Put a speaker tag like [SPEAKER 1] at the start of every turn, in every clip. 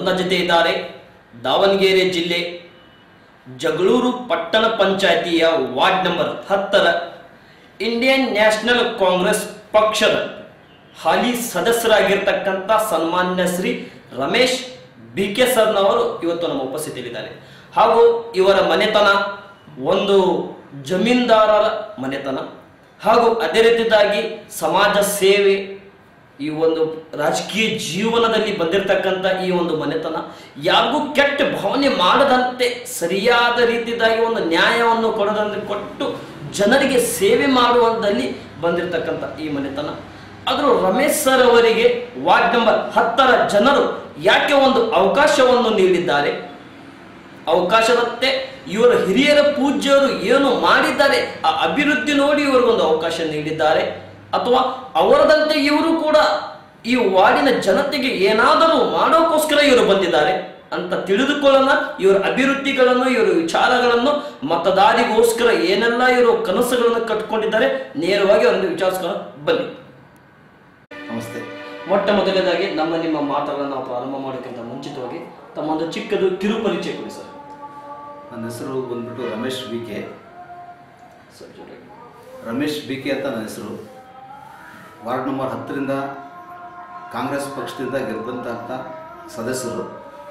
[SPEAKER 1] ನನ್ನ ಜೊತೆ ಇದ್ದಾರೆ ದಾವಣಗೆರೆ ಜಿಲ್ಲೆ ಜಗಳೂರು ಪಟ್ಟಣ ಪಂಚಾಯಿತಿಯ ವಾರ್ಡ್ ನಂಬರ್ ಹತ್ತರ ಇಂಡಿಯನ್ ನ್ಯಾಷನಲ್ ಕಾಂಗ್ರೆಸ್ ಪಕ್ಷದ ಹಾಲಿ ಸದಸ್ಯರಾಗಿರ್ತಕ್ಕಂಥ ಸನ್ಮಾನ್ಯ ಶ್ರೀ ರಮೇಶ್ ಬಿ ಕೆ ಸರ್ನವರು ಇವತ್ತು ನಮ್ಮ ಉಪಸ್ಥಿತಿಯಲ್ಲಿದ್ದಾರೆ ಹಾಗೂ ಇವರ ಮನೆತನ ಒಂದು ಜಮೀನ್ದಾರರ ಮನೆತನ ಹಾಗೂ ಅದೇ ರೀತಿಯಾಗಿ ಸಮಾಜ ಸೇವೆ ಈ ಒಂದು ರಾಜಕೀಯ ಜೀವನದಲ್ಲಿ ಬಂದಿರತಕ್ಕಂಥ ಈ ಒಂದು ಮನೆತನ ಯಾರಿಗೂ ಕೆಟ್ಟ ಭಾವನೆ ಮಾಡದಂತೆ ಸರಿಯಾದ ರೀತಿಯಾಗಿ ಒಂದು ನ್ಯಾಯವನ್ನು ಕೊಡದಂತೆ ಕೊಟ್ಟು ಜನರಿಗೆ ಸೇವೆ ಮಾಡುವಂದಲ್ಲಿ ಬಂದಿರತಕ್ಕಂಥ ಈ ಮನೆತನ ಆದರೂ ರಮೇಶ್ ಸರ್ ಅವರಿಗೆ ವಾರ್ಡ್ ನಂಬರ್ ಹತ್ತರ ಜನರು ಯಾಕೆ ಒಂದು ಅವಕಾಶವನ್ನು ನೀಡಿದ್ದಾರೆ ಅವಕಾಶದಂತೆ ಇವರ ಹಿರಿಯರ ಪೂಜ್ಯರು ಏನು ಮಾಡಿದ್ದಾರೆ ಆ ಅಭಿವೃದ್ಧಿ ನೋಡಿ ಇವರಿಗೊಂದು ಅವಕಾಶ ನೀಡಿದ್ದಾರೆ ಅಥವಾ ಅವರದಂತೆ ಇವರು ಕೂಡ ಈ ವಾರ್ಡಿನ ಜನತೆಗೆ ಏನಾದರೂ ಮಾಡೋಕ್ಕೋಸ್ಕರ ಇವರು ಬಂದಿದ್ದಾರೆ ಅಂತ ತಿಳಿದುಕೊಳ್ಳೋಣ ಇವರ ಅಭಿವೃದ್ಧಿಗಳನ್ನು ಇವರ ವಿಚಾರಗಳನ್ನು ಮತದಾರಿಗೋಸ್ಕರ ಏನೆಲ್ಲ ಇವರು ಕನಸುಗಳನ್ನು ಕಟ್ಕೊಂಡಿದ್ದಾರೆ ನೇರವಾಗಿ ಅವರನ್ನು ವಿಚಾರಿಸ್ಕೊಂಡು ಬನ್ನಿ
[SPEAKER 2] ನಮಸ್ತೆ
[SPEAKER 1] ಮೊಟ್ಟ ಮೊದಲನೇದಾಗಿ ನಮ್ಮ ನಿಮ್ಮ ಮಾತುಗಳನ್ನು ನಾವು ಪ್ರಾರಂಭ ಮಾಡೋಕ್ಕಿಂತ ಮುಂಚಿತವಾಗಿ ತಮ್ಮೊಂದು ಚಿಕ್ಕದು ಕಿರು ಪರಿಚಯ ಕೊಡಿ ಸರ್
[SPEAKER 2] ನನ್ನ ಹೆಸರು ಬಂದ್ಬಿಟ್ಟು ರಮೇಶ್ ಬಿ ಕೆ
[SPEAKER 1] ಸರ್ ಜೊತೆಗೆ
[SPEAKER 2] ರಮೇಶ್ ಬಿ ಕೆ ಅಂತ ನನ್ನ ಹೆಸರು ವಾರ್ಡ್ ನಂಬರ್ ಹತ್ತರಿಂದ ಕಾಂಗ್ರೆಸ್ ಪಕ್ಷದಿಂದ ಗೆದ್ದಂಥ ಸದಸ್ಯರು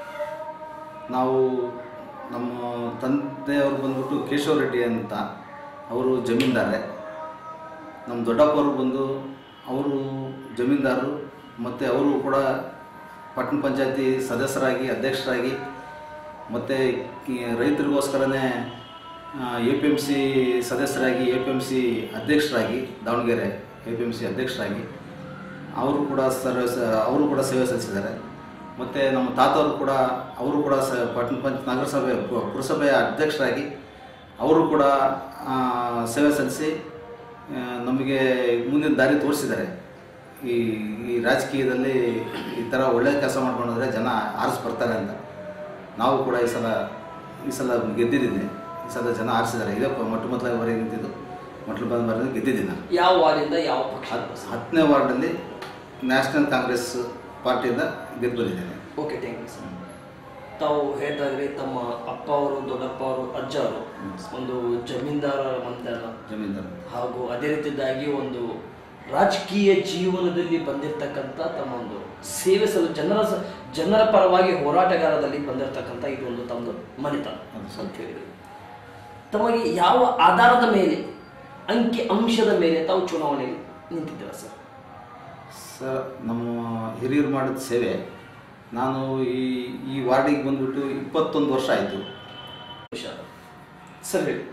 [SPEAKER 2] ನಾವು ನಮ್ಮ ತಂದೆಯವರು ಬಂದ್ಬಿಟ್ಟು ಕೇಶವ ರೆಡ್ಡಿ ಅಂತ ಅವರು ಜಮೀನ್ದಾರೆ ನಮ್ಮ ದೊಡ್ಡಪ್ಪವರು ಬಂದು ಅವರು ಜಮೀನ್ದಾರರು ಮತ್ತು ಅವರು ಕೂಡ ಪಟ್ಟಣ ಪಂಚಾಯತಿ ಸದಸ್ಯರಾಗಿ ಅಧ್ಯಕ್ಷರಾಗಿ ಮತ್ತು ಈ ರೈತರಿಗೋಸ್ಕರನೇ ಎ ಪಿ ಎಮ್ ಸಿ ಸದಸ್ಯರಾಗಿ ಎ ಪಿ ಎಮ್ ಸಿ ಅಧ್ಯಕ್ಷರಾಗಿ Davanagere A P M C ಅಧ್ಯಕ್ಷರಾಗಿ ಅವರು ಕೂಡ ಸರ್ವ ಅವರು ಕೂಡ ಸೇವೆ ಸಲ್ಲಿಸಿದ್ದಾರೆ ಮತ್ತು ನಮ್ಮ ತಾತವರು ಕೂಡ ಅವರು ಕೂಡ ಸ ಪಟ್ಟಣ ಪಂಚ ನಗರಸಭೆ ಪು- ಪುರಸಭೆಯ ಅಧ್ಯಕ್ಷರಾಗಿ ಅವರು ಕೂಡ ಆ, ಸೇವೆ ಸಲ್ಲಿಸಿ ಆ, ನಮಗೆ ಮುಂದಿನ ದಾರಿ ತೋರಿಸಿದ್ದಾರೆ ಈ ಈ ರಾಜಕೀಯದಲ್ಲಿ ಈ ಥರ ಒಳ್ಳೆ ಕೆಲಸ ಮಾಡ್ಕೊಂಡ್ರೆ ಜನ ಆರಿಸಿ ಬರ್ತಾರೆ ಅಂತ ನಾವು ಕೂಡ ಈ ಸಲ ಈ ಸಲ ಗೆದ್ದಿದ್ದೀನಿ ಈ ಸಲ ಜನ ಆರಿಸಿದ್ದಾರೆ ಇದೇ ಪ- ಮೊಟ್ಟ ಮೊದಲ ಬಾರಿ ನಿಂತಿದ್ದು ಮೊಟ್ಟ ಮೊದಲ ಬಾರಿ ಗೆದ್ದಿದ್ದೀನಿ ನಾನು
[SPEAKER 1] ಯಾವ ವಾರ್ಡಿಂದ ಯಾವ ಪಕ್ಷ
[SPEAKER 2] ಹತ್- ಹತ್ತನೇ ವಾರ್ಡಲ್ಲಿ ನ್ಯಾಷನಲ್ ಕಾಂಗ್ರೆಸ್ ಪಾರ್ಟಿಯಿಂದ ಗೆದ್ದು ಬಂದಿದ್ದೇನೆ
[SPEAKER 1] ಓಕೆ ಥ್ಯಾಂಕ್ ಯು ಸರ್ ತಾವು ಹೇಳ್ತಾ ಇದ್ರಿ ತಮ್ಮ ಅಪ್ಪ ಅವರು ದೊಡ್ಡಪ್ಪ ಅವರು ಅಜ್ಜ ಅವರು ಒಂದು ಜಮೀನ್ದಾರ ಮಂತ್ರಿ
[SPEAKER 2] ಜಮೀನ್ದಾರ್
[SPEAKER 1] ಹಾಗೂ ಅದೇ ರೀತಿಯಾಗಿ ಒಂದು ರಾಜಕೀಯ ಜೀವನದಲ್ಲಿ ಬಂದಿರತಕ್ಕಂಥ ತಮ್ಮ ಒಂದು ಸೇವೆ ಸಲ್ಲ ಜನರ ಸ- ಜನರ ಪರವಾಗಿ ಹೋರಾಟಗಾರದಲ್ಲಿ ಬಂದಿರತಕ್ಕಂಥ ಇದು ಒಂದು ತಮ್ಮದು ಮನೆತನ
[SPEAKER 2] ಹೌದು ಸರ್.
[SPEAKER 1] ಅಂತ ಹೇಳಿದ್ರು ತಮಗೆ ಯಾವ ಆಧಾರದ ಮೇಲೆ ಅಂಕಿ ಅಂಶದ ಮೇಲೆ ತಾವು ಚುನಾವಣೆಗೆ ನಿಂತಿದ್ದೀರಾ ಸರ್
[SPEAKER 2] ಸರ್ ನಮ್ಮ ಹಿರಿಯರು ಮಾಡಿದ ಸೇವೆ ನಾನು ಈ ಈ ವಾರ್ಡಿಗೆ ಬಂದ್ಬಿಟ್ಟು ಇಪ್ಪತ್ತೊಂದು ವರ್ಷ ಆಯಿತು
[SPEAKER 1] ಹುಷಾರು ಸರ್ ಹೇಳಿ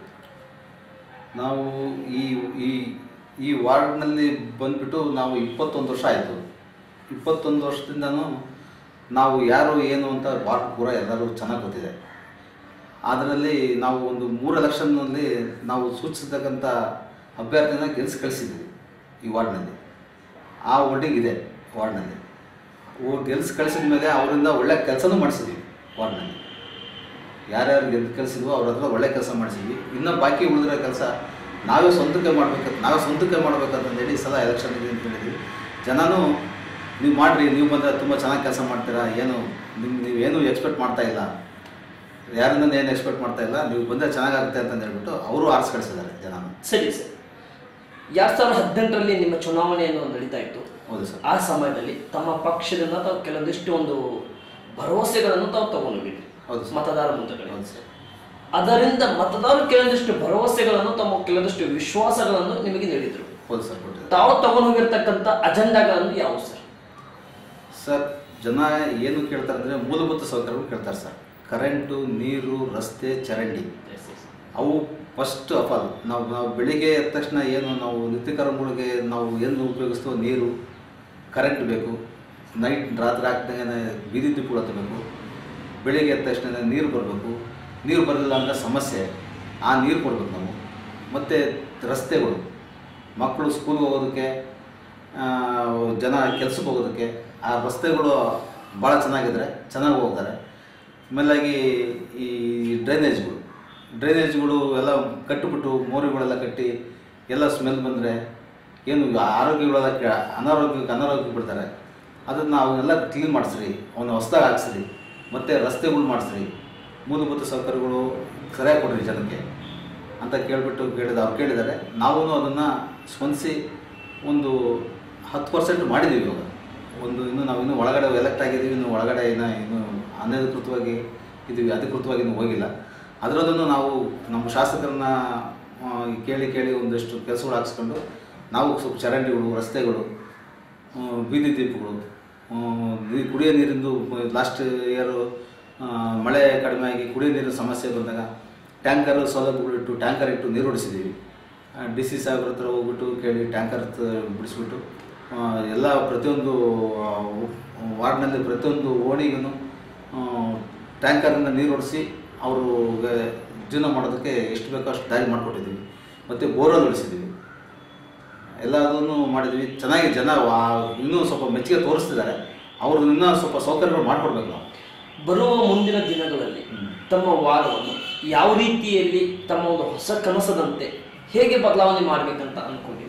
[SPEAKER 2] ನಾವು ಈ ಈ ಈ ವಾರ್ಡ್ನಲ್ಲಿ ಬಂದ್ಬಿಟ್ಟು ನಾವು ಇಪ್ಪತ್ತೊಂದು ವರ್ಷ ಆಯಿತು ಇಪ್ಪತ್ತೊಂದು ವರ್ಷದಿಂದನೂ ನಾವು ಯಾರು ಏನು ಅಂತ ವಾರ್ಡ್ ಪೂರ ಎಲ್ಲರೂ ಚೆನ್ನಾಗಿ ಗೊತ್ತಿದೆ ಅದರಲ್ಲಿ ನಾವು ಒಂದು ಮೂರು ಎಲೆಕ್ಷನ್ನಲ್ಲಿ ನಾವು ಸೂಚಿಸತಕ್ಕಂಥ ಅಭ್ಯರ್ಥಿನ ಗೆಲ್ಸಿ ಕಳಿಸಿದ್ವಿ ಈ ವಾರ್ಡ್ನಲ್ಲಿ ಆ ವೋಟಿಂಗ್ ಇದೆ ವಾರ್ಡ್ನಲ್ಲಿ ಓ ಗೆಲ್ಸಿ ಕಳಿಸಿದ ಮೇಲೆ ಅವರಿಂದ ಒಳ್ಳೆ ಕೆಲಸನೂ ಮಾಡಿಸಿದ್ವಿ ವಾರ್ಡ್ನಲ್ಲಿ ಯಾರ್ಯಾರು ಗೆದ್ದು ಕಳಿಸಿದ್ವೋ ಅವ್ರ ಹತ್ರ ಒಳ್ಳೆ ಕೆಲಸ ಮಾಡಿಸಿದ್ವಿ ಇನ್ನೂ ಬಾಕಿ ಉಳಿದಿರೋ ಕೆಲಸ ನಾವೇ ಸ್ವಂತಕ್ಕೆ ಮಾಡ್ಬೇಕಂತ ನಾವೇ ಸ್ವಂತಕ್ಕೆ ಮಾಡ್ಬೇಕಂತಂದೇಳಿ ಈ ಸಲ ಎಲೆಕ್ಷನ್ ಇದೆ ಅಂತ ಹೇಳಿದ್ವಿ ಜನನೂ ನೀವು ಮಾಡಿರಿ ನೀವು ಬಂದರೆ ತುಂಬ ಚೆನ್ನಾಗಿ ಕೆಲಸ ಮಾಡ್ತೀರಾ ಏನು ನಿಮ್ಮ ನೀವೇನು ಎಕ್ಸ್ಪೆಕ್ಟ್ ಮಾಡ್ತಾ ಇಲ್ಲ ಯಾರಿಂದ ಏನು ಎಕ್ಸ್ಪೆಕ್ಟ್ ಮಾಡ್ತಾ ಇಲ್ಲ ನೀವು ಬಂದರೆ ಚೆನ್ನಾಗಾಗುತ್ತೆ ಅಂತ ಹೇಳ್ಬಿಟ್ಟು ಅವರು ಆರಿಸಿ ಕಳಿಸಿದ್ದಾರೆ ಜನನು
[SPEAKER 1] ಸರಿ ಸರ್ ಎರಡ್ ಸಾವಿರದ ಹದಿನೆಂಟರಲ್ಲಿ ನಿಮ್ಮ ಚುನಾವಣೆಯನ್ನು ನಡೀತಾ ಇತ್ತು
[SPEAKER 2] ಹೌದು ಸರ್
[SPEAKER 1] ಆ ಸಮಯದಲ್ಲಿ ತಮ್ಮ ಪಕ್ಷದಿಂದ ತಾವು ಕೆಲವೊಂದಿಷ್ಟು ಒಂದು ಭರವಸೆಗಳನ್ನು ತಾವು ತಗೊಂಡೋಗಿದ್ರಿ
[SPEAKER 2] ಹೌದು ಸರ್.
[SPEAKER 1] ಮತದಾರ ಮುಂದಗಡೆ
[SPEAKER 2] ಹೌದು ಸರ್
[SPEAKER 1] ಅದರಿಂದ ಮತದಾರರು ಕೆಲವೊಂದಿಷ್ಟು ಭರವಸೆಗಳನ್ನು ತಮ್ಮ ಕೆಲವೊಂದಿಷ್ಟು ವಿಶ್ವಾಸಗಳನ್ನು ನಿಮಗೆ ನೀಡಿದ್ರು
[SPEAKER 2] ಹೌದು ಸರ್ ಕೊಟ್ಟಿದ್ದಾರೆ
[SPEAKER 1] ತಾವು ತಗೊಂಡು ಹೋಗಿರ್ತಕ್ಕಂಥ ಅಜೆಂಡಾಗಳನ್ನು ಯಾವುವು ಸರ್
[SPEAKER 2] ಸರ್ ಜನ ಏನು ಕೇಳ್ತಾರೆ ಅಂದರೆ ಮೂಲಭೂತ ಸೌಕರ್ಯಗಳು ಕೇಳ್ತಾರೆ ಸರ್ ಕರೆಂಟು ನೀರು ರಸ್ತೆ ಚರಂಡಿ ಅವು ಫಸ್ಟ್ ಆಫ್ ಆಲ್ ನಾವು ನಾವು ಬೆಳಿಗ್ಗೆ ಎದ್ದ ತಕ್ಷಣ ಏನು ನಾವು ನಿತ್ಯಕರ್ಮಗಳಿಗೆ ನಾವು ಏನು ಉಪಯೋಗಿಸ್ತೋ ನೀರು ಕರೆಂಟ್ ಬೇಕು ನೈಟ್ ರಾತ್ರಿ ಆಗ್ದಂಗೆ ಬೀದಿ ದೀಪಗಳು ಹತ್ತಬೇಕು ಬೆಳಿಗ್ಗೆ ಎದ್ದ ತಕ್ಷಣ ನೀರು ಬರಬೇಕು ನೀರು ಬರಲಿಲ್ಲ ಅಂದರೆ ಸಮಸ್ಯೆ ಆ ನೀರು ಕೊಡ್ಬೇಕು ನಾವು ಮತ್ತು ರಸ್ತೆಗಳು ಮಕ್ಕಳು ಸ್ಕೂಲ್ಗೆ ಹೋಗೋದಕ್ಕೆ ಆ, ಜನ ಕೆಲ್ಸಕ್ಕೆ ಹೋಗೋದಕ್ಕೆ ಆ ರಸ್ತೆಗಳು ಭಾಳ ಚೆನ್ನಾಗಿದ್ರೆ ಚೆನ್ನಾಗಿ ಹೋಗ್ತಾರೆ ಆಮೇಲಾಗಿ ಈ ಡ್ರೈನೇಜ್ಗಳು ಡ್ರೈನೇಜ್ಗಳು ಎಲ್ಲ ಕಟ್ಟಿಬಿಟ್ಟು ಮೋರಿಗಳೆಲ್ಲ ಕಟ್ಟಿ ಎಲ್ಲ ಸ್ಮೆಲ್ ಬಂದರೆ ಏನು ಆರೋಗ್ಯಗಳೆಲ್ಲ ಕೆ- ಅನಾರೋಗ್ಯಕ್ಕೆ ಅನಾರೋಗ್ಯ ಬಿಡ್ತಾರೆ ಅದನ್ನು ಅವನ್ನೆಲ್ಲ ಕ್ಲೀನ್ ಮಾಡಿಸ್ರಿ ಅವನ್ನ ಹೊಸ್ದಾಗಿ ಹಾಕ್ಸ್ರಿ ಮತ್ತು ರಸ್ತೆಗಳು ಮಾಡಿಸ್ರಿ ಮೂಲಭೂತ ಸೌಕರ್ಯಗಳು ಸರಿಯಾಗಿ ಕೊಡ್ರಿ ಜನಕ್ಕೆ ಅಂತ ಕೇಳಿಬಿಟ್ಟು ಕೇಳಿದ ಅವ್ರು ಕೇಳಿದ್ದಾರೆ ನಾವು ಅದನ್ನು ಸ್ಪಂದಿಸಿ ಒಂದು ಹತ್ತು ಪರ್ಸೆಂಟ್ ಮಾಡಿದ್ದೀವಿ ಇವಾಗ ಒಂದು ಇನ್ನು ನಾವು ಇನ್ನೂ ಒಳಗಡೆ ಎಲೆಕ್ಟ್ ಆಗಿದ್ದೀವಿ ಇನ್ನು ಒಳಗಡೆ ಇನ್ನು ಇನ್ನು ಅನಧಿಕೃತವಾಗಿ ಇದ್ದೀವಿ ಅಧಿಕೃತವಾಗಿ ಇನ್ನೂ ಹೋಗಿಲ್ಲ ಅದರಲ್ಲೂ ನಾವು ನಮ್ಮ ಶಾಸಕರನ್ನ ಆ, ಕೇಳಿ ಕೇಳಿ ಒಂದಷ್ಟು ಕೆಲಸಗಳು ಹಾಕ್ಸ್ಕೊಂಡು ನಾವು ಸ್ವಲ್ಪ ಚರಂಡಿಗಳು ರಸ್ತೆಗಳು ಆ, ಬೀದಿ ದೀಪಗಳು ಆ, ಈ ಕುಡಿಯೋ ನೀರಿಂದು ಲಾಸ್ಟ್ ಇಯರು ಮಳೆ ಕಡಿಮೆ ಆಗಿ ಕುಡಿಯೋ ನೀರಿನ ಸಮಸ್ಯೆ ಬಂದಾಗ ಟ್ಯಾಂಕರ್ ಸೌಲಭ್ಯಗಳು ಇಟ್ಟು ಟ್ಯಾಂಕರ್ ಇಟ್ಟು ನೀರು ಹೊಡಿಸಿದ್ದೀವಿ ಡಿ ಸಿ ಸಾಹೇಬ್ರ ಹತ್ರ ಹೋಗ್ಬಿಟ್ಟು ಕೇಳಿ ಟ್ಯಾಂಕರ್ ತ- ಬಿಡಿಸ್ಬಿಟ್ಟು ಆ, ಎಲ್ಲ ಪ್ರತಿಯೊಂದು ಆ, ವಾರ್ಡ್ನಲ್ಲಿ ಪ್ರತಿಯೊಂದು ಓಣಿಗೂ ಟ್ಯಾಂಕರಿಂದ ನೀರು ಹೊಡಿಸಿ ಅವರು ಜೀವನ ಮಾಡೋದಕ್ಕೆ ಎಷ್ಟು ಬೇಕೋ ಅಷ್ಟು ದಾರಿ ಮಾಡಿಕೊಟ್ಟಿದ್ದೀವಿ ಮತ್ತು ಬೋರ್ವೆಲ್ ಹೊಡಿಸಿದ್ದೀವಿ ಎಲ್ಲದನ್ನು ಮಾಡಿದ್ವಿ ಚೆನ್ನಾಗಿ ಜನ ವಾ- ಇನ್ನೂ ಸ್ವಲ್ಪ ಮೆಚ್ಚುಗೆ ತೋರಿಸ್ತಿದ್ದಾರೆ ಅವರು ಇನ್ನೂ ಸ್ವಲ್ಪ ಸೌಕರ್ಯಗಳು ಮಾಡಿಕೊಡ್ಬೇಕು ನಾವು
[SPEAKER 1] ಬರುವ ಮುಂದಿನ ದಿನಗಳಲ್ಲಿ ತಮ್ಮ ವಾರವನ್ನು ಯಾವ ರೀತಿಯಲ್ಲಿ ತಮ್ಮ ಒಂದು ಹೊಸ ಕನಸದಂತೆ ಹೇಗೆ ಬದಲಾವಣೆ ಮಾಡಬೇಕಂತ ಅನ್ಕೊಂಡಿದ್ದೀರಿ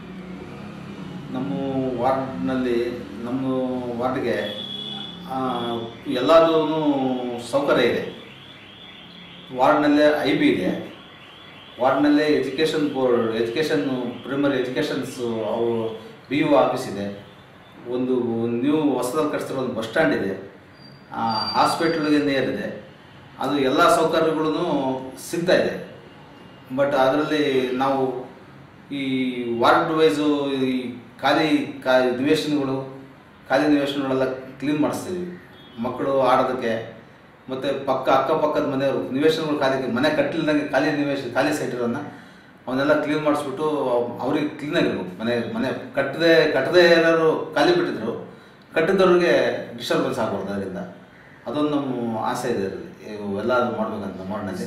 [SPEAKER 2] ನಮ್ಮ ವಾರ್ಡ್ನಲ್ಲಿ ನಮ್ಮ ವಾರ್ಡ್ಗೆ ಎಲ್ಲದೂ ಸೌಕರ್ಯ ಇದೆ ವಾರ್ಡ್ನಲ್ಲೇ ಐ ಬಿ ಇದೆ ವಾರ್ಡ್ನಲ್ಲೇ education board education primary educations ಅವು ಬಿ ಯು ಆಫೀಸ್ ಇದೆ ಒಂದು ನ್ಯೂ ಹೊಸದಲ್ಲಿ ಕಟ್ಸಿರೋ ಒಂದು ಬಸ್ ಸ್ಟ್ಯಾಂಡ್ ಇದೆ ಹಾಸ್ಪಿಟ್ಲಿಗೆ ನಿಯರ್ ಇದೆ ಅದು ಎಲ್ಲ ಸೌಕರ್ಯಗಳೂ ಸಿಗ್ತಾ ಇದೆ ಬಟ್ ಅದರಲ್ಲಿ ನಾವು ಈ ವಾರ್ಡ್ ವೈಸು ಈ ಖಾಲಿ ಕಾ ನಿವೇಶನಗಳು ಖಾಲಿ ನಿವೇಶನಗಳೆಲ್ಲ ಕ್ಲೀನ್ ಮಾಡಿಸ್ತೀವಿ ಮಕ್ಕಳು ಆಡೋದಕ್ಕೆ ಮತ್ತು ಪಕ್ಕ ಅಕ್ಕಪಕ್ಕದ ಮನೆಯವರು ನಿವೇಶನಗಳು ಖಾಲಿ ಮನೆ ಕಟ್ಟಿಲ್ದಂಗೆ ಖಾಲಿ ನಿವೇಶ ಖಾಲಿ ಸೈಟ್ ಇರೋನ್ನ ಅವನ್ನೆಲ್ಲ ಕ್ಲೀನ್ ಮಾಡಿಸ್ಬಿಟ್ಟು ಅವ್ರಿಗೆ ಕ್ಲೀನಾಗಿರ್ಬೇಕು ಮನೆ ಮನೆ ಕಟ್ಟದೆ ಕಟ್ಟದೆ ಇರೋರು ಖಾಲಿ ಬಿಟ್ಟಿದ್ರು ಕಟ್ಟಿದವ್ರಿಗೆ ಡಿಸ್ಟರ್ಬೆನ್ಸ್ ಆಗ್ಬಾರ್ದು ಅದರಿಂದ ಅದೊಂದು ನಮ್ಮ ಆಸೆ ಇದೆ ಅದರಲ್ಲಿ ಎಲ್ಲ ಮಾಡ್ಬೇಕಂತ ನಮ್ಮ ವಾರ್ಡ್ನಲ್ಲಿ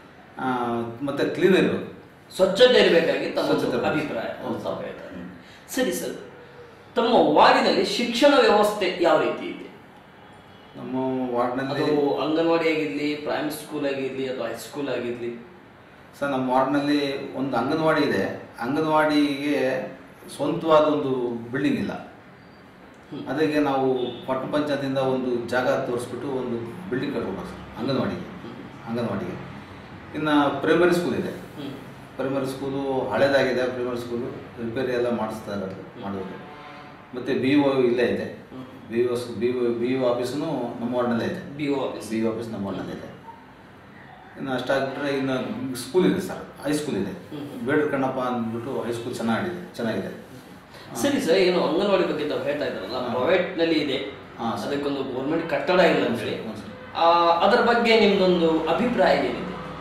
[SPEAKER 2] ಮತ್ತು ಕ್ಲೀನ್ ಇರಬೇಕು
[SPEAKER 1] ಸ್ವಚ್ಛತೆ ಇರಬೇಕಾಗಿ ತಮ್ಮ ಒಂದು
[SPEAKER 2] ಸ್ವಚ್ಛತೆ ಇರ್ಬೇಕು.
[SPEAKER 1] ಅಭಿಪ್ರಾಯ
[SPEAKER 2] ಹೌದು.
[SPEAKER 1] ತಾವು ಹೇಳ್ತಾರೆ. ಸರಿ ಸರ್ ತಮ್ಮ ವಾರ್ಡಿನಲ್ಲಿ ಶಿಕ್ಷಣ ವ್ಯವಸ್ಥೆ ಯಾವ ರೀತಿ ಇದೆ
[SPEAKER 2] ನಮ್ಮ ವಾರ್ಡ್ನಲ್ಲಿ
[SPEAKER 1] ಅದು ಅಂಗನವಾಡಿ ಆಗಿರ್ಲಿ ಪ್ರೈಮರಿ ಸ್ಕೂಲ್ ಆಗಿರ್ಲಿ ಅಥವಾ ಹೈಸ್ಕೂಲ್ ಆಗಿರ್ಲಿ
[SPEAKER 2] ಸರ್ ನಮ್ಮ ವಾರ್ಡ್ನಲ್ಲಿ ಒಂದು ಅಂಗನವಾಡಿ ಇದೆ ಅಂಗನವಾಡಿಗೆ ಸ್ವಂತವಾದ ಒಂದು ಬಿಲ್ಡಿಂಗ್ ಇಲ್ಲ ಅದಕ್ಕೆ ನಾವು ಪಟ್ಟಣ ಪಂಚಾಯತಿಂದ ಒಂದು ಜಾಗ ತೋರಿಸ್ಬಿಟ್ಟು ಒಂದು ಬಿಲ್ಡಿಂಗ್ ಕಟ್ಬೇಕು ಸರ್ ಅಂಗನವಾಡಿಗೆ ಅಂಗನವಾಡಿಗೆ ಇನ್ನು ಪ್ರೈಮರಿ ಸ್ಕೂಲ್ ಇದೆ
[SPEAKER 1] ಹ್ಮ್.
[SPEAKER 2] ಪ್ರೈಮರಿ ಸ್ಕೂಲು ಹಳೇದಾಗಿದೆ ಪ್ರೈಮರಿ ಸ್ಕೂಲು ರಿಪೇರಿ ಎಲ್ಲ ಮಾಡಿಸ್ತಾ ಇರೋದು ಮಾಡೋದು ಮತ್ತು ಬಿ ಒ ಇಲ್ಲೇ ಇದೆ B O B O B O ಆಫೀಸೂ ನಮ್ಮ ವಾರ್ಡ್ನಲ್ಲೇ ಇದೆ
[SPEAKER 1] B O office
[SPEAKER 2] B office ನಮ್ಮ ವಾರ್ಡ್ನಲ್ಲಿ ಇದೆ ಇನ್ನು ಅಷ್ಟಾಗ್ಬಿಟ್ರೆ ಇನ್ನು ಸ್ಕೂಲ್ ಇದೆ ಸರ್ ಹೈಸ್ಕೂಲ್ ಇದೆ
[SPEAKER 1] ಹ್ಮ್.
[SPEAKER 2] ಬೇಡ್ರ ಕಣ್ಣಪ್ಪ ಅಂದ್ಬಿಟ್ಟು ಹೈಸ್ಕೂಲ್ ಚೆನ್ನಾಗಿದೆ ಚೆನ್ನಾಗಿದೆ
[SPEAKER 1] ಸರಿ ಸರ್ ಏನು ಅಂಗನವಾಡಿ ಬಗ್ಗೆ ತಾವು ಹೇಳ್ತಾ ಇದ್ದಾರಲ್ಲ
[SPEAKER 2] ಹಾ.
[SPEAKER 1] ಪ್ರೈವೇಟ್ ನಲ್ಲಿ ಇದೆ
[SPEAKER 2] ಹಾ, ಸರ್.
[SPEAKER 1] ಅದಕ್ಕೊಂದು ಗೌರ್ಮೆಂಟ್ ಕಟ್ಟಡ ಇಲ್ಲ ಅಂತ ಹೇಳಿ
[SPEAKER 2] ಹ್ಞೂ ಸರ್.
[SPEAKER 1] ಆ, ಅದರ ಬಗ್ಗೆ ನಿಮ್ದೊಂದು ಅಭಿಪ್ರಾಯ ಏನಿದೆ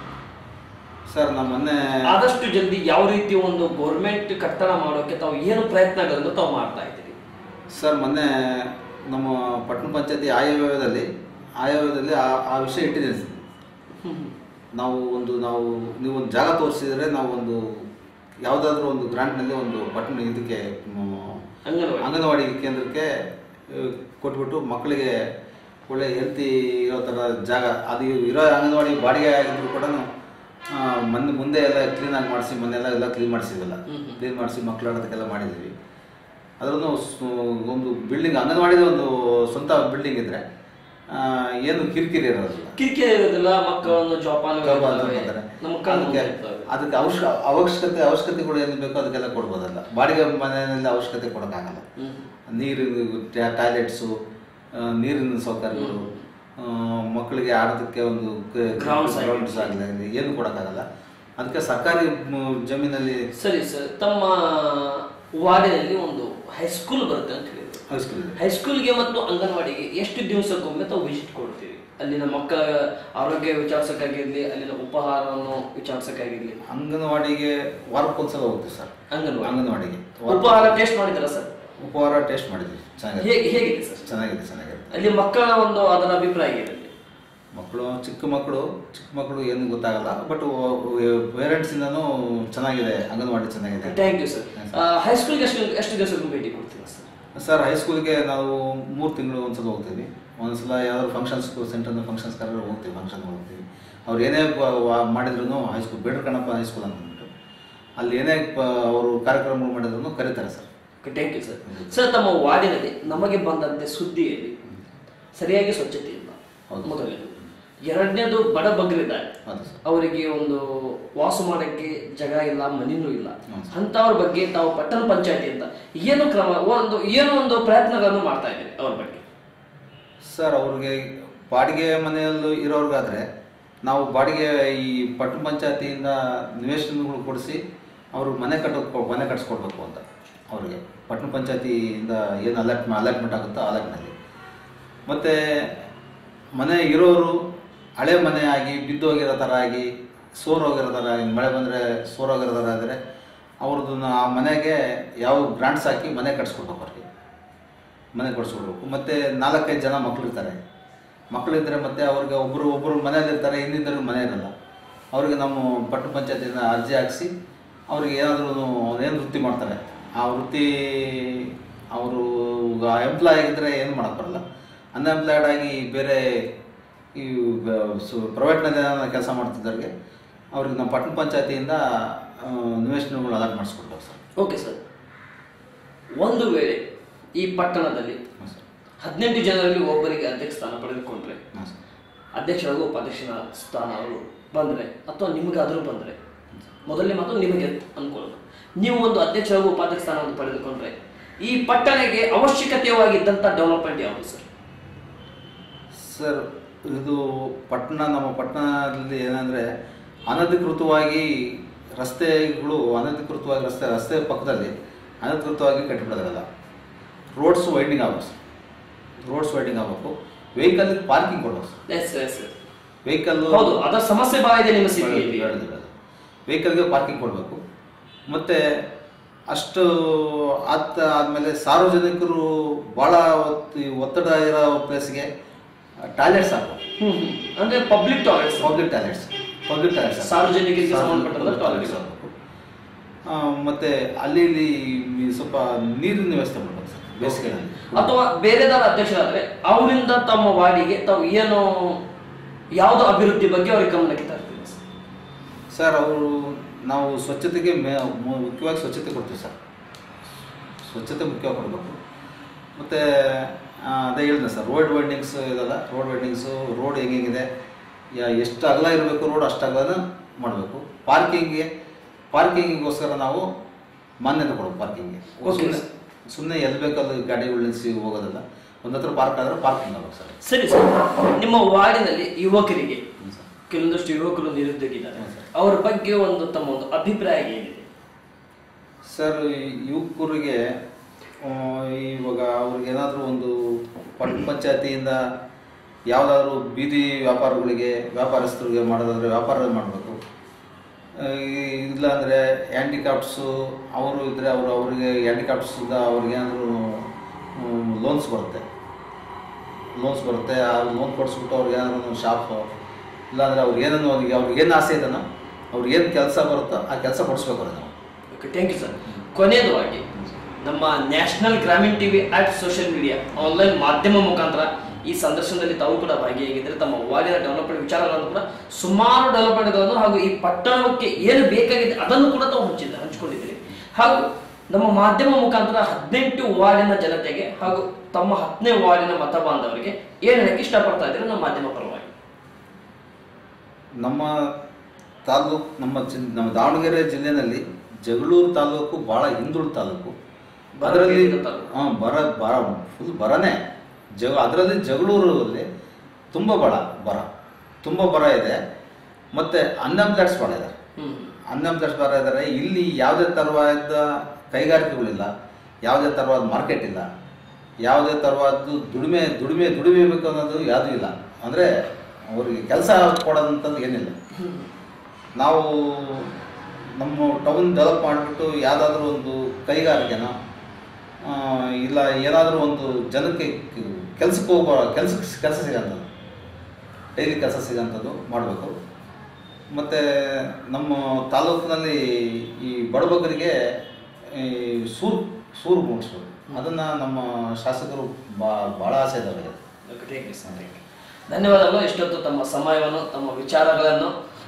[SPEAKER 2] ಸರ್ ನಮ್ಮ ಮೊನ್ನೆ
[SPEAKER 1] ಆದಷ್ಟು ಜಲ್ದಿ ಯಾವ ರೀತಿ ಒಂದು ಗೌರ್ಮೆಂಟ್ ಕಟ್ಟಡ ಮಾಡೋಕೆ ತಾವು ಏನು ಪ್ರಯತ್ನಗಳನ್ನು ತಾವು ಮಾಡ್ತಾ ಇದ್ದೀರಿ
[SPEAKER 2] ಸರ್ ಮೊನ್ನೆ ನಮ್ಮ ಪಟ್ಟಣ ಪಂಚಾಯತಿ ಆಯವ್ಯಯದಲ್ಲಿ ಆಯವ್ಯಯದಲ್ಲಿ ಆ ಆ ವಿಷಯ ಇಟ್ಟಿದ್ದೀನಿ ಸರ್. ನಾವು ಒಂದು ನಾವು ನೀವು ಒಂದು ಜಾಗ ತೋರಿಸಿದರೆ ನಾವು ಒಂದು ಯಾವುದಾದ್ರೂ ಒಂದು ಗ್ರಾಂಟ್ನಲ್ಲಿ ಒಂದು ಪಟ್ಟಣ ಇದಕ್ಕೆ ಮ್,
[SPEAKER 1] ಅಂಗನವಾಡಿ
[SPEAKER 2] ಅಂಗನವಾಡಿ ಕೇಂದ್ರಕ್ಕೆ ಆ, ಕೊಟ್ಬಿಟ್ಟು ಮಕ್ಕಳಿಗೆ ಒಳ್ಳೆ ಹೆಲ್ತಿ ಇರೋ ಥರ ಜಾಗ ಅದು ಇರೋ ಅಂಗನವಾಡಿ ಬಾಡಿಗೆ ಆಗಿದ್ರು ಕೂಡ ಮೊನ್ನೆ ಮುಂದೆ ಎಲ್ಲ ಕ್ಲೀನಾಗಿ ಮಾಡಿಸಿ ಮೊನ್ನೆಲ್ಲ ಎಲ್ಲ ಕ್ಲೀನ್ ಮಾಡಿಸಿದ್ವಲ್ಲ
[SPEAKER 1] ಹ್ಮ್ ಹ್ಮ್.
[SPEAKER 2] ಕ್ಲೀನ್ ಮಾಡಿಸಿ ಮಕ್ಕಳು ಆಡೋದಕ್ಕೆಲ್ಲ ಮಾಡಿದ್ವಿ ಅದರನ್ನು ಒಂದು ಬಿಲ್ಡಿಂಗ್ ಅಂಗನವಾಡಿದ ಒಂದು ಸ್ವಂತ ಬಿಲ್ಡಿಂಗ್ ಇದ್ದರೆ ಏನು ಕಿರಿಕಿರಿ ಇರೋದಿಲ್ಲ
[SPEAKER 1] ಕಿರಿಕಿರಿ ಇರೋದಿಲ್ಲ ಮಕ್ಕಳನ್ನು ಜೋಪಾನ
[SPEAKER 2] ಜವಾಬ್ ಅಂತ ಮಾಡ್ತಾರೆ.
[SPEAKER 1] ನಮ್ಮ ಕಣ್ಣು
[SPEAKER 2] ಅದಕ್ಕೆ
[SPEAKER 1] ಮುಂದೆ ಇರ್ತವೆ.
[SPEAKER 2] ಅದಕ್ಕೆ ಅವಶ್ಯ ಅವಶ್ಯಕತೆ ಅವಶ್ಯಕತೆಗಳು ಏನು ಬೇಕೋ ಅದಕ್ಕೆಲ್ಲ ಕೊಡ್ಬೋದಲ್ಲ ಬಾಡಿಗೆ ಮನೆಯಲ್ಲಿ ಅವಶ್ಯಕತೆ ಕೊಡೋಕ್ಕಾಗಲ್ಲ
[SPEAKER 1] ಹ್ಮ್.
[SPEAKER 2] ನೀರಿನ ಟಾಯ್ಲೆಟ್ಸು ನೀರಿನ ಸೌಕರ್ಯಗಳು ಆ, ಮಕ್ಕಳಿಗೆ ಆಡೋದಕ್ಕೆ ಒಂದು
[SPEAKER 1] Grounds ಆಗಿರ್ಲಿ.
[SPEAKER 2] ಗ್ರೌಂಡ್ಸ್ ಆಗಲಿ ಏನು ಕೊಡೋಕ್ಕಾಗಲ್ಲ ಅದಕ್ಕೆ ಸರ್ಕಾರಿ ಮ್, ಜಮೀನಲ್ಲಿ
[SPEAKER 1] ಸರಿ ಸರ್ ತಮ್ಮ ವಾರ್ಡಿನಲ್ಲಿ ಒಂದು ಹೈಸ್ಕೂಲ್ ಬರುತ್ತೆ ಅಂತ ಹೇಳಿದ್ರು
[SPEAKER 2] ಹೈಸ್ಕೂಲ್ ಇದೆ
[SPEAKER 1] ಹೈಸ್ಕೂಲ್ಗೆ ಮತ್ತು ಅಂಗನವಾಡಿಗೆ ಎಷ್ಟು ದಿವಸಕ್ಕೊಮ್ಮೆ ತಾವು ವಿಸಿಟ್ ಕೊಡ್ತೀವಿ ಅಲ್ಲಿನ ಮಕ್ಕಳ ಆರೋಗ್ಯ ವಿಚಾರಿಸಕ್ಕಾಗಿರ್ಲಿ ಅಲ್ಲಿನ ಉಪಹಾರವನ್ನು ವಿಚಾರಿಸಕ್ಕಾಗಿರ್ಲಿ
[SPEAKER 2] ಅಂಗನವಾಡಿಗೆ ವಾರಕ್ಕೊಂದ್ಸಲ ಹೋಗ್ತೀವಿ ಸರ್
[SPEAKER 1] ಅಂಗನವಾಡಿ
[SPEAKER 2] ಅಂಗನವಾಡಿಗೆ
[SPEAKER 1] ಉಪಹಾರ ಟೇಸ್ಟ್ ಮಾಡಿದ್ರ ಸರ್
[SPEAKER 2] ಉಪಹಾರ ಟೇಸ್ಟ್ ಮಾಡಿದ್ವಿ ಚೆನ್ನಾಗಿದೆ
[SPEAKER 1] ಹೇಗೆ ಹೇಗಿದೆ ಸರ್
[SPEAKER 2] ಚೆನ್ನಾಗಿದೆ ಚೆನ್ನಾಗಿದೆ
[SPEAKER 1] ಅಲ್ಲಿ ಮಕ್ಕಳ ಒಂದು ಅದರ ಅಭಿಪ್ರಾಯ ಏನಿದೆ
[SPEAKER 2] ಮಕ್ಕಳು ಚಿಕ್ಕ ಮಕ್ಕಳು ಚಿಕ್ಕ ಮಕ್ಕಳು ಏನು ಗೊತ್ತಾಗಲ್ಲ ಬಟ್ ಪೇರೆಂಟ್ಸಿಂದನೂ ಚೆನ್ನಾಗಿದೆ ಅಂಗನವಾಡಿ ಚೆನ್ನಾಗಿದೆ
[SPEAKER 1] ಥ್ಯಾಂಕ್ ಯು ಸರ್ ಹೈಸ್ಕೂಲ್ಗೆ ಎಷ್ಟು ಎಷ್ಟು ದಿವಸಕ್ಕೂ ಭೇಟಿ ಕೊಡ್ತೀರಾ ಸರ್
[SPEAKER 2] ಸರ್ ಹೈಸ್ಕೂಲ್ಗೆ ನಾವು ಮೂರು ತಿಂಗಳು ಒಂದ್ಸಲ ಹೋಗ್ತೀವಿ ಒಂದ್ಸಲ ಯಾವ್ದಾದ್ರು ಫಂಕ್ಷನ್ಸ್ ಸೆಂಟರ್ನ ಫಂಕ್ಷನ್ಸ್ ಕರೆದ್ರೆ ಹೋಗ್ತೀವಿ ಫಂಕ್ಷನ್ ಹೋಗ್ತೀವಿ ಅವ್ರು ಏನೇ ಮಾಡಿದ್ರು ಹೈಸ್ಕೂಲ್ ಬೇಡ್ರ ಕಣ್ಣಪ್ಪ ಹೈಸ್ಕೂಲ್ ಅಂತ ಅಂದ್ಬಿಟ್ಟು ಅಲ್ಲಿ ಏನೇ ಪ- ಅವರು ಕಾರ್ಯಕ್ರಮಗಳು ಮಾಡಿದ್ರು ಕರೀತಾರೆ sir
[SPEAKER 1] thank you sir sir ತಮ್ಮ ವಾರ್ಡಿನಲ್ಲಿ ನಮಗೆ ಬಂದಂತೆ ಸುದ್ದಿಯಲ್ಲಿ ಸರಿಯಾಗಿ ಸ್ವಚ್ಛತೆ ಇಲ್ಲ
[SPEAKER 2] ಹೌದು.
[SPEAKER 1] ಮೊದಲನೇದು ಎರಡನೇದು ಬಡ ಬಗ್ಗರಿದ್ದಾರೆ
[SPEAKER 2] ಹೌದು ಸರ್
[SPEAKER 1] ಅವರಿಗೆ ಒಂದು ವಾಸ ಮಾಡಕ್ಕೆ ಜಾಗ ಇಲ್ಲ ಮನೆನೂ ಇಲ್ಲ
[SPEAKER 2] ಹ್ಮ್.
[SPEAKER 1] ಅಂತವ್ರ ಬಗ್ಗೆ ತಾವು ಪಟ್ಟಣ ಪಂಚಾಯತಿ ಅಂತ ಏನು ಕ್ರಮ ಒಂದು ಏನೋ ಒಂದು ಪ್ರಯತ್ನಗಳನ್ನು ಮಾಡ್ತಾ ಇದ್ದೀರಿ ಅವ್ರ ಬಗ್ಗೆ
[SPEAKER 2] ಸರ್ ಅವ್ರಿಗೆ ಬಾಡಿಗೆ ಮನೆಯಲ್ಲೂ ಇರೋರ್ಗಾದ್ರೆ ನಾವು ಬಾಡಿಗೆ ಈ ಪಟ್ಟಣ ಪಂಚಾಯತಿಯಿಂದ ನಿವೇಶನಗಳು ಕೊಡಿಸಿ ಅವ್ರಿಗೆ ಮನೆ ಕಟ್ಟೋ ಮನೆ ಕಟ್ಸ್ಕೊಡ್ಬೇಕು ಅಂತ ಅವ್ರಿಗೆ ಪಟ್ಟಣ ಪಂಚಾಯತಿಯಿಂದ ಏನು ಅಲಾಟ್ ಅಲಾಟ್ಮೆಂಟ್ ಆಗುತ್ತೋ ಅಲಾಟ್ನಲ್ಲಿ ಮತ್ತು ಮನೆ ಇರೋರು ಹಳೆ ಮನೆ ಆಗಿ ಬಿದ್ದೋಗಿರೋ ಥರ ಆಗಿ ಸೋರೋಗಿರೋ ಥರ ಆಗಿ ಮಳೆ ಬಂದರೆ ಸೋರೋಗಿರೋ ಥರ ಆದರೆ ಅವ್ರದ್ದು ಆ ಮನೆಗೆ ಯಾವ ಗ್ರಾಂಟ್ಸ್ ಹಾಕಿ ಮನೆ ಕಟ್ಸ್ಕೊಡ್ಬೇಕು ಅವ್ರಿಗೆ ಮನೆ ಕೊಡಿಸ್ಕೊಡ್ಬೇಕು ಮತ್ತು ನಾಲ್ಕೈದು ಜನ ಮಕ್ಕಳಿರ್ತಾರೆ ಮಕ್ಕಳಿದ್ದರೆ ಮತ್ತೆ ಅವ್ರಿಗೆ ಒಬ್ಬರು ಒಬ್ಬರು ಮನೆಯಲ್ಲಿರ್ತಾರೆ ಇನ್ನಿಬ್ಬರಿಗೆ ಮನೆ ಇರಲ್ಲ ಅವ್ರಿಗೆ ನಮ್ಮ ಪಟ್ಟಣ ಪಂಚಾಯತಿಯಿಂದ ಅರ್ಜಿ ಹಾಕಿಸಿ ಅವ್ರಿಗೆ ಏನಾದರೂ ಏನು ವೃತ್ತಿ ಮಾಡ್ತಾರೆ ಆ ವೃತ್ತಿ ಅವರು ಎಂಪ್ಲಾಯ್ ಆಗಿದ್ದರೆ ಏನು ಮಾಡೋಕ್ಕೆ ಬರಲ್ಲ ಅನ್ಎಂಪ್ಲಾಯ್ಡ್ ಆಗಿ ಬೇರೆ ಈ ಪ್ರೈವೇಟ್ನಲ್ಲಿ ಏನಾದ್ರು ಕೆಲಸ ಮಾಡ್ತಿದ್ದವ್ರಿಗೆ ಅವ್ರಿಗೆ ನಮ್ಮ ಪಟ್ಟಣ ಪಂಚಾಯತಿಯಿಂದ ಆ, ನಿವೇಶನಗಳು ಅಲಾಟ್ ಮಾಡಿಸ್ಕೊಡ್ಬೇಕು ಸರ್
[SPEAKER 1] ಓಕೆ ಸರ್ ಒಂದು ವೇಳೆ ಈ ಪಟ್ಟಣದಲ್ಲಿ
[SPEAKER 2] ಹಾಂ ಸರ್
[SPEAKER 1] ಹದಿನೆಂಟು ಜನರಲ್ಲಿ ಒಬ್ಬರಿಗೆ ಅಧ್ಯಕ್ಷ ಸ್ಥಾನ ಪಡೆದುಕೊಂಡ್ರೆ
[SPEAKER 2] ಹಾಂ ಸರ್
[SPEAKER 1] ಅಧ್ಯಕ್ಷರಾಗೂ ಉಪಾಧ್ಯಕ್ಷನ ಸ್ಥಾನ ಅವರು ಬಂದರೆ ಅಥವಾ ನಿಮಗಾದರೂ ಬಂದರೆ ಮೊದಲನೇ ಮಾತು ನಿಮಗೆ ಅನ್ಕೊಳ್ಳೋದು ನೀವು ಒಂದು ಅಧ್ಯಕ್ಷರಾಗೂ ಉಪಾಧ್ಯಕ್ಷ ಸ್ಥಾನವನ್ನು ಪಡೆದುಕೊಂಡ್ರೆ ಈ ಪಟ್ಟಣಕ್ಕೆ ಅವಶ್ಯಕತೆಯಾಗಿದ್ದಂಥ ಡೆವಲಪ್ಮೆಂಟ್ ಯಾವುದು ಸರ್
[SPEAKER 2] ಸರ್ ಇದು ಪಟ್ಟಣ ನಮ್ಮ ಪಟ್ಟಣದಲ್ಲಿ ಏನಂದರೆ ಅನಧಿಕೃತವಾಗಿ ರಸ್ತೆಗಳು ಅನಧಿಕೃತವಾಗಿ ರಸ್ತೆ ರಸ್ತೆ ಪಕ್ಕದಲ್ಲಿ ಅನಧಿಕೃತವಾಗಿ ಕಟ್ಟಿಬಿಡೋದಲ್ಲ ರೋಡ್ಸ್ ವೈಂಡಿಂಗ್ ಆಗಬೇಕು ಸರ್ ರೋಡ್ಸ್ ವೈಂಡಿಂಗ್ ಆಗಬೇಕು ವೆಹಿಕಲ್ ಪಾರ್ಕಿಂಗ್ ಕೊಡ್ಬೇಕು ಸರ್
[SPEAKER 1] ಎಸ್ ಎಸ್
[SPEAKER 2] ವೆಹಿಕಲ್
[SPEAKER 1] ಹೌದು ಅದರ ಸಮಸ್ಯೆ ಭಾಳ ಇದೆ ನಿಮ್ಮ ಸಿಟಿಯಲ್ಲಿ
[SPEAKER 2] ವೆಹಿಕಲ್ಗೆ ಪಾರ್ಕಿಂಗ್ ಕೊಡಬೇಕು ಮತ್ತು ಅಷ್ಟು ಆತ ಆದಮೇಲೆ ಸಾರ್ವಜನಿಕರು ಭಾಳ ಒತ್ತು ಒತ್ತಡ ಇರೋ ಪ್ಲೇಸ್ಗೆ ಟಾಯ್ಲೆಟ್ಸ್ ಆಗಬೇಕು
[SPEAKER 1] ಹ್ಮ್ ಹ್ಮ್. ಅಂದ್ರೆ public toilets
[SPEAKER 2] public toilets public toilets
[SPEAKER 1] ಸಾರ್ವಜನಿಕರಿಗೆ ಸಂಬಂಧಪಟ್ಟಂತ toilets.
[SPEAKER 2] ಮತ್ತು ಅಲ್ಲಿ ಇಲ್ಲಿ ಈ ಸ್ವಲ್ಪ ನೀರಿನ ವ್ಯವಸ್ಥೆ ಮಾಡಬೇಕು ಸರ್ ಬೇಸಿಗೆನಲ್ಲಿ
[SPEAKER 1] ಅಥವಾ ಬೇರೆದಾರ ಅಧ್ಯಕ್ಷರಾದ್ರೆ ಅವರಿಂದ ತಮ್ಮ ವಾರ್ಡಿಗೆ ತಾವು ಏನು ಯಾವ್ದು ಅಭಿವೃದ್ಧಿ ಬಗ್ಗೆ ಅವ್ರಿಗೆ ಗಮನಕ್ಕೆ ತರ್ತೀವಿ ಸರ್?
[SPEAKER 2] ಸರ್ ಅವರು ನಾವು ಸ್ವಚ್ಛತೆಗೆ ಮೇ ಮು- ಮುಖ್ಯವಾಗಿ ಸ್ವಚ್ಛತೆ ಕೊಡ್ತೀವಿ ಸರ್ ಸ್ವಚ್ಛತೆ ಮುಖ್ಯವಾಗಿ ಕೊಡಬೇಕು ಮತ್ತು ಅದೇ ಹೇಳಿದೆ ಸರ್ ರೋಡ್ ವೈಂಡಿಂಗ್ಸ್ ಇದೆಲ್ಲ ರೋಡ್ ವೈಂಡಿಂಗ್ಸು ರೋಡ್ ಹೆಂಗಿದೆ ಯಾ ಎಷ್ಟು ಅಗಲ ಇರಬೇಕು ರೋಡ್ ಅಷ್ಟು ಅಗಲನ ಮಾಡಬೇಕು ಪಾರ್ಕಿಂಗ್ಗೆ ಪಾರ್ಕಿಂಗಿಗೋಸ್ಕರ ನಾವು ಮಾನ್ಯತೆ ಕೊಡಬೇಕು ಪಾರ್ಕಿಂಗ್ಗೆ
[SPEAKER 1] Okay,
[SPEAKER 2] ಸುಮ್ಮನೆ ಸುಮ್ಮನೆ ಎಲ್ಲಿ ಬೇಕಲ್ಲಿ ಗಾಡಿಗಳು ನಿಲ್ಲಿಸಿ ಹೋಗೋದಲ್ಲ ಒಂದು ಹತ್ರ ಪಾರ್ಕ್ ಆದರೆ ಪಾರ್ಕಿಂಗ್ ಆಗ್ಬೇಕು ಸರ್
[SPEAKER 1] ಸರಿ ಸರ್ ನಿಮ್ಮ ವಾರ್ಡಿನಲ್ಲಿ ಯುವಕರಿಗೆ
[SPEAKER 2] ಹ್ಞೂ ಸರ್
[SPEAKER 1] ಕೆಲವೊಂದಷ್ಟು ಯುವಕರು ನಿರುದ್ಯೋಗಿದ್ದಾರೆ
[SPEAKER 2] ಹ್ಮ್, ಸರ್.
[SPEAKER 1] ಅವ್ರ ಬಗ್ಗೆ ಒಂದು ತಮ್ಮ ಒಂದು ಅಭಿಪ್ರಾಯ ಏನಿದೆ
[SPEAKER 2] ಸರ್ ಈ ಯುವಕರಿಗೆ ಆ, ಇವಾಗ ಅವ್ರಿಗೆ ಏನಾದರೂ ಒಂದು ಪಟ್ಟಣ ಪಂಚಾಯತಿಯಿಂದ ಯಾವುದಾದ್ರೂ ಬೀದಿ ವ್ಯಾಪಾರಗಳಿಗೆ ವ್ಯಾಪಾರಸ್ಥರಿಗೆ ಮಾಡೋದಾದ್ರೆ ವ್ಯಾಪಾರ ಮಾಡಬೇಕು ಇಲ್ಲಾಂದರೆ ಹ್ಯಾಂಡಿಕ್ರಾಫ್ಟ್ಸು ಅವರು ಇದ್ದರೆ ಅವರು ಅವರಿಗೆ ಹ್ಯಾಂಡಿಕ್ರಾಫ್ಟ್ಸಿಂದ ಅವ್ರಿಗೆ ಏನಾದರೂ ಲೋನ್ಸ್ ಬರುತ್ತೆ ಲೋನ್ಸ್ ಬರುತ್ತೆ ಆ ಲೋನ್ ಕೊಡಿಸ್ಬಿಟ್ಟು ಅವ್ರಿಗೆ ಏನಾದ್ರು ಒಂದು ಶಾಪು ಇಲ್ಲಾಂದರೆ ಅವ್ರಿಗೆ ಏನನ್ನು ಅವ್ರಿಗೆ ಅವ್ರಿಗೆ ಏನು ಆಸೆ ಇದೆನೋ ಅವ್ರಿಗೆ ಏನು ಕೆಲಸ ಬರುತ್ತೋ ಆ ಕೆಲಸ ಕೊಡಿಸ್ಬೇಕು ಅವ್ರಿಗೆ ನಾವು
[SPEAKER 1] ಓಕೆ ಥ್ಯಾಂಕ್ ಯು ಸರ್ ಕೊನೆಯದಾಗಿ ನಮ್ಮ national Grameen TV at social media online ಮಾಧ್ಯಮ ಮುಖಾಂತರ ಈ ಸಂದರ್ಶನದಲ್ಲಿ ತಾವು ಕೂಡ ಭಾಗಿಯಾಗಿದ್ದರೆ ತಮ್ಮ ವಾರ್ಡಿನ ಡೆವಲಪ್ಮೆಂಟ್ ವಿಚಾರಗಳನ್ನು ಕೂಡ ಸುಮಾರು ಡೆವಲಪ್ಮೆಂಟ್ಗಳನ್ನು ಹಾಗೂ ಈ ಪಟ್ಟಣಕ್ಕೆ ಏನು ಬೇಕಾಗಿದೆ ಅದನ್ನು ಕೂಡ ತಾವು ಹಂಚಿದ ಹಂಚಿಕೊಂಡಿದ್ದೀರಿ ಹಾಗೂ ನಮ್ಮ ಮಾಧ್ಯಮ ಮುಖಾಂತರ ಹದಿನೆಂಟು ವಾರ್ಡಿನ ಜನತೆಗೆ ಹಾಗೂ ತಮ್ಮ ಹತ್ತನೇ ವಾರ್ಡಿನ ಮತ ಬಾಂಧವರಿಗೆ ಏನು ಹೇಳಕ್ಕೆ ಇಷ್ಟಪಡ್ತಾ ಇದ್ದೀರಿ ನಮ್ಮ ಮಾಧ್ಯಮ ಪರವಾಗಿ
[SPEAKER 2] ನಮ್ಮ ತಾಲೂಕು ನಮ್ಮ ಜಿ- ನಮ್ಮ ದಾವಣಗೆರೆ ಜಿಲ್ಲೆನಲ್ಲಿ ಜಗಳೂರು ತಾಲೂಕು ಭಾಳ ಹಿಂದುಳಿದ ತಾಲೂಕು
[SPEAKER 1] ಬರ
[SPEAKER 2] ಅದರಲ್ಲಿ
[SPEAKER 1] ಪೀಡಿತ ತಾಲೂಕು.
[SPEAKER 2] ಹಾಂ ಬರ ಬರ ಫುಲ್ ಬರನೇ ಜಗ ಅದರಲ್ಲಿ ಜಗಳೂರಲ್ಲಿ ತುಂಬ ಬರ ಬರ ತುಂಬ ಬರ ಇದೆ ಮತ್ತು ಅನ್ಎಂಪ್ಲಾಯ್ಡ್ಸ್ ಭಾಳ ಇದ್ದಾರೆ
[SPEAKER 1] ಹ್ಮ್
[SPEAKER 2] ಅನ್ಎಂಪ್ಲಾಯ್ಡ್ಸ್ ಭಾಳ ಇದ್ದಾರೆ ಇಲ್ಲಿ ಯಾವುದೇ ಥರವಾದ ಕೈಗಾರಿಕೆಗಳಿಲ್ಲ ಯಾವುದೇ ಥರವಾದ ಮಾರ್ಕೆಟ್ ಇಲ್ಲ ಯಾವುದೇ ಥರವಾದ್ದು ದುಡಿಮೆ ದುಡಿಮೆ ದುಡಿಬೇಕು ಅನ್ನೋದು ಯಾವುದೂ ಇಲ್ಲ ಅಂದರೆ ಅವ್ರಿಗೆ ಕೆಲಸ ಕೊಡೋದಂಥದ್ದು ಏನಿಲ್ಲ ನಾವು ನಮ್ಮ ಟೌನ್ ಡೆವಲಪ್ ಮಾಡಿಬಿಟ್ಟು ಯಾವುದಾದ್ರೂ ಒಂದು ಕೈಗಾರಿಕೆನ ಆ, ಇಲ್ಲ ಏನಾದರೂ ಒಂದು ಜನಕ್ಕೆ ಕೆಲಸಕ್ಕೆ ಹೋಗೋ ಕೆಲಸಕ್ಕೆ ಕೆಲಸ ಸಿಗೋಂಥದ್ದು ಡೈಲಿ ಕೆಲಸ ಸಿಗೋಂಥದ್ದು ಮಾಡಬೇಕು ಮತ್ತು ನಮ್ಮ ತಾಲೂಕಿನಲ್ಲಿ ಈ ಬಡಬಗರಿಗೆ ಈ ಸೂರು ಸೂರು ಮೂಡಿಸ್ಬೇಕು ಅದನ್ನು ನಮ್ಮ ಶಾಸಕರು ಬಾ ಭಾಳ ಆಸೆ ಇದ್ದಾವೆ
[SPEAKER 1] okay, thank you, sir. Thank you. ಧನ್ಯವಾದಗಳು ಇಷ್ಟೊತ್ತು ತಮ್ಮ ಸಮಯವನ್ನು ತಮ್ಮ ವಿಚಾರಗಳನ್ನು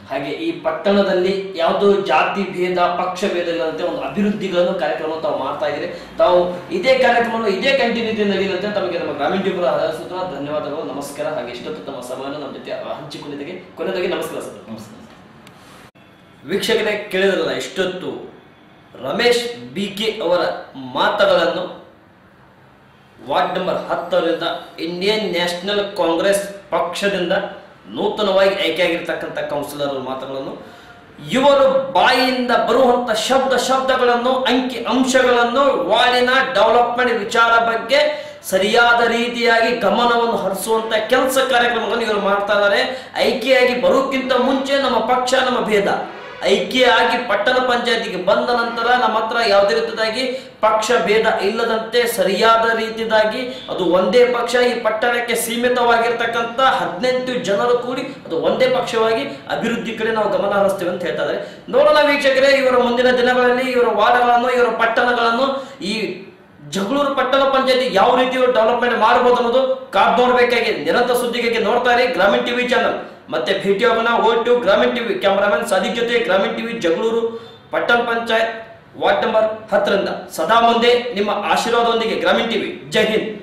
[SPEAKER 1] ಹಾಗೆ ಈ ಪಟ್ಟಣದಲ್ಲಿ ಯಾವುದೋ ಜಾತಿ ಭೇದ ಪಕ್ಷ ಭೇದ ಇಲ್ಲದಂತೆ ಒಂದು ಅಭಿವೃದ್ಧಿಗಳನ್ನು ಕಾರ್ಯಕ್ರಮ ತಾವು ಮಾಡ್ತಾ ಇದ್ದೀರಿ ತಾವು ಇದೇ ಕಾರ್ಯಕ್ರಮವನ್ನು ಇದೇ ಕಂಟಿನ್ಯೂಟಿ ನಡೀಲಂತೆ ತಮಗೆ ನಮ್ಮ ಗ್ರಾಮೀಣ ಟಿವಿಪುರ ಹರಸುತ್ತಾ ಧನ್ಯವಾದಗಳು ನಮಸ್ಕಾರ ಹಾಗೆ ಇಷ್ಟೊತ್ತು ತಮ್ಮ ಸಮಯವನ್ನು ನಮ್ಮ ಜೊತೆ ಹಂಚಿಕೊಂಡಿದ್ದಕ್ಕೆ ಕೊನೆಯದಾಗಿ ನಮಸ್ಕಾರ ಸರ್
[SPEAKER 2] ನಮಸ್ಕಾರ
[SPEAKER 1] ವೀಕ್ಷಕರೇ ಕೇಳಿದ್ರಲ್ಲ ಇಷ್ಟೊತ್ತು ರಮೇಶ್ ಬಿ ಕೆ ಅವರ ಮಾತುಗಳನ್ನು ವಾರ್ಡ್ ನಂಬರ್ ಹತ್ತರಿಂದ ಇಂಡಿಯನ್ ನ್ಯಾಷನಲ್ ಕಾಂಗ್ರೆಸ್ ಪಕ್ಷದಿಂದ ನೂತನವಾಗಿ ಆಯ್ಕೆಯಾಗಿರ್ತಕ್ಕಂಥ ಕೌನ್ಸಿಲರ್ ಅವರ ಮಾತುಗಳನ್ನು ಇವರು ಬಾಯಿಯಿಂದ ಬರುವಂತ ಶಬ್ದ ಶಬ್ದಗಳನ್ನು ಅಂಕಿ ಅಂಶಗಳನ್ನು ವಾರ್ಡಿನ ಡೆವಲಪ್ಮೆಂಟ್ ವಿಚಾರ ಬಗ್ಗೆ ಸರಿಯಾದ ರೀತಿಯಾಗಿ ಗಮನವನ್ನು ಹರಿಸುವಂತ ಕೆಲಸ ಕಾರ್ಯಕ್ರಮಗಳನ್ನು ಇವರು ಮಾಡ್ತಾ ಇದ್ದಾರೆ ಆಯ್ಕೆಯಾಗಿ ಬರೋಕ್ಕಿಂತ ಮುಂಚೆ ನಮ್ಮ ಪಕ್ಷ ನಮ್ಮ ಭೇದ ಐಕ್ಯವಾಗಿ ಪಟ್ಟಣ ಪಂಚಾಯತಿಗೆ ಬಂದ ನಂತರ ನಮ್ಮ ಹತ್ರ ಯಾವುದೇ ರೀತಿಯಾಗಿ ಪಕ್ಷ ಭೇದ ಇಲ್ಲದಂತೆ ಸರಿಯಾದ ರೀತಿಯಾಗಿ ಅದು ಒಂದೇ ಪಕ್ಷ ಈ ಪಟ್ಟಣಕ್ಕೆ ಸೀಮಿತವಾಗಿರ್ತಕ್ಕಂಥ ಹದಿನೆಂಟು ಜನರು ಕೂಡಿ ಅದು ಒಂದೇ ಪಕ್ಷವಾಗಿ ಅಭಿವೃದ್ಧಿ ಕಡೆ ನಾವು ಗಮನ ಹರಿಸ್ತೇವೆ ಅಂತ ಹೇಳ್ತಾ ಇದ್ದಾರೆ ನೋಡೋಣ ವೀಕ್ಷಕರೇ ಇವರ ಮುಂದಿನ ದಿನಗಳಲ್ಲಿ ಇವರ ವಾರ್ಡ್ಗಳನ್ನು ಇವರ ಪಟ್ಟಣಗಳನ್ನು ಈ ಜಗಳೂರು ಪಟ್ಟಣ ಪಂಚಾಯತಿ ಯಾವ ರೀತಿ ಡೆವಲಪ್ಮೆಂಟ್ ಮಾಡಬಹುದು ಅನ್ನೋದು ಕಾದ್ ನೋಡ್ಬೇಕಾಗಿ ನಿರಂತರ ಸುದ್ದಿಗಾಗಿ ನೋಡ್ತಾ ಇರಿ ಗ್ರಾಮೀಣ ಟಿವಿ ಚಾನಲ್ ಮತ್ತೆ ಭೇಟಿ ಹೋಗೋಣ ಓ ಟು ಗ್ರಾಮೀಣ ಟಿವಿ ಕ್ಯಾಮರಾಮನ್ ಸಾದಿಕ್ ಜೊತೆ ಗ್ರಾಮೀಣ ಟಿವಿ ಜಗಳೂರು ಪಟ್ಟಣ ಪಂಚಾಯತ್ ವಾರ್ಡ್ ನಂಬರ್ ಹತ್ತರಿಂದ ಸದಾ ಮುಂದೆ ನಿಮ್ಮ ಆಶೀರ್ವಾದದೊಂದಿಗೆ ಗ್ರಾಮೀಣ ಟಿವಿ ಜೈ ಹಿಂದ್